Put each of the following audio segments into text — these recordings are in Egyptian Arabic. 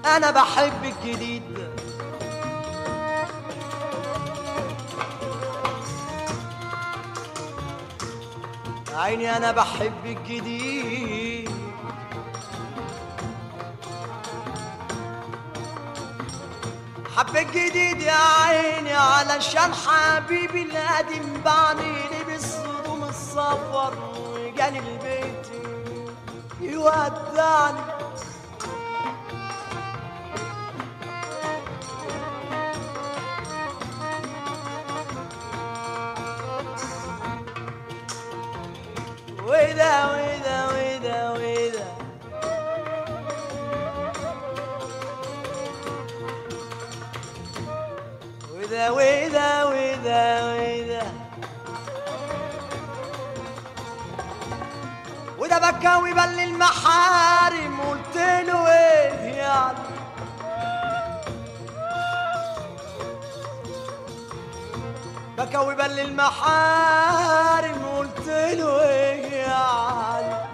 انا بحب الجديد عيني انا بحب الجديد حب الجديد يا عيني علشان حبيبي القديم بعني بالصدوم السفر وجاني البيت يودعني وده وده وده وده وده وده وده وده وده بكاوي بل المحارم قلت له ايه يعني بكاوي بل المحارم قلت له ايه يعني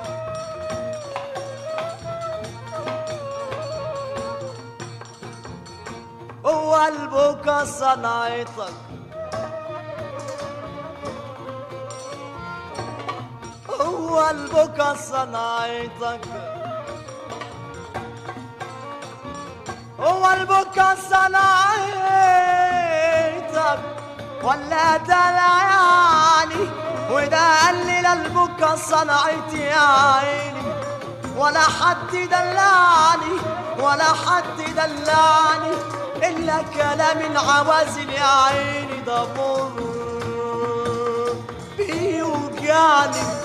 هو قلبك صنعتك هو قلبك صنعتك هو قلبك صنعتك ولا دلعني وده قلل قلبك صنعتي يا عيني ولا حد دلعني ولا حد دلعني إلا كلام العوازل يا عيني ده مر بيوجعني